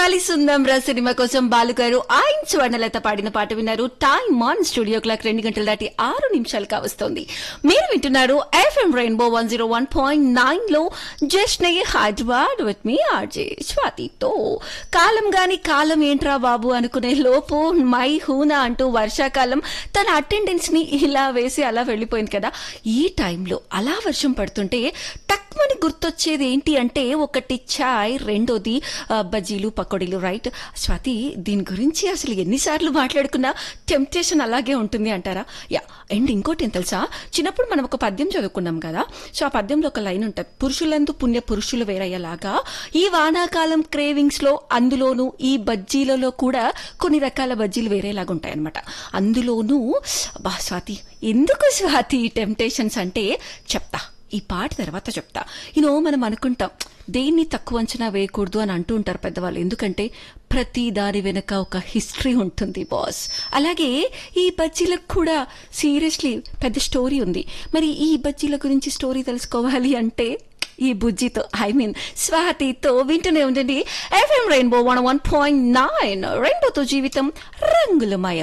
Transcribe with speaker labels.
Speaker 1: కలిసుందాం రా సినిమా కోసం బాలుగారు ఆయన స్వర్ణలత పాడిన పాట విన్నారు టైమ్ ఆన్ స్టూడియో క్లాక్ రెండు గంటల దాటి ఆరు నిమిషాలు కావస్తోంది మీరు వింటున్నారు FM rainbow one zero one point nine లో just Hyderabad with me RJ స్వాతితో కాలం గాని కాలం ఏంట్రా బాబు అనుకునే లోపు మై హూనా అంటూ వర్షాకాలం తన అటెండెన్స్ ని ఇలా వేసి అలా వెళ్ళిపోయింది కదా ఈ టైంలో అలా వర్షం పడుతుంటే టక్మని గుర్తొచ్చేది ఏంటి అంటే ఒకటి చాయ్ రెండోది ఆ, బజ్జీలు పకోడీలు రైట్ స్వాతి దీని గురించి అసలు ఎన్నిసార్లు మాట్లాడుకున్నా టెంప్టేషన్ అలాగే ఉంటుంది అంటారా యా అండ్ ఇంకోటి ఏం తెలుసా చిన్నప్పుడు మనం ఒక పద్యం చదువుకున్నాం కదా సో ఆ పద్యంలో ఒక లైన్ ఉంటుంది పురుషులందు పుణ్య పురుషులు వేరయ్యేలాగా ఈ వానాకాలం క్రేవింగ్స్ లో అందులోనూ ఈ బజ్జీలలో కూడా కొన్ని రకాల బజ్జీలు వేరేలాగా ఉంటాయి అనమాట అందులోనూ బా స్వాతి ఎందుకు స్వాతి టెంప్టేషన్స్ అంటే చెప్తా ఈ పాట తర్వాత చెప్తా యూనో మనం అనుకుంటాం దేన్ని తక్కువ అంచనా వేయకూడదు అని అంటూ ఉంటారు పెద్దవాళ్ళు ఎందుకంటే ప్రతి దాని వెనక ఒక హిస్టరీ ఉంటుంది బాస్ అలాగే ఈ బజ్జీలకు కూడా సీరియస్లీ పెద్ద స్టోరీ ఉంది మరి ఈ బజ్జీల గురించి స్టోరీ తెలుసుకోవాలి అంటే ఈ బుజ్జితో ఐ మీన్ స్వాతితో వింటూనే ఉండండి FM rainbow one one point nine రెయిన్బోతో జీవితం రంగులమయం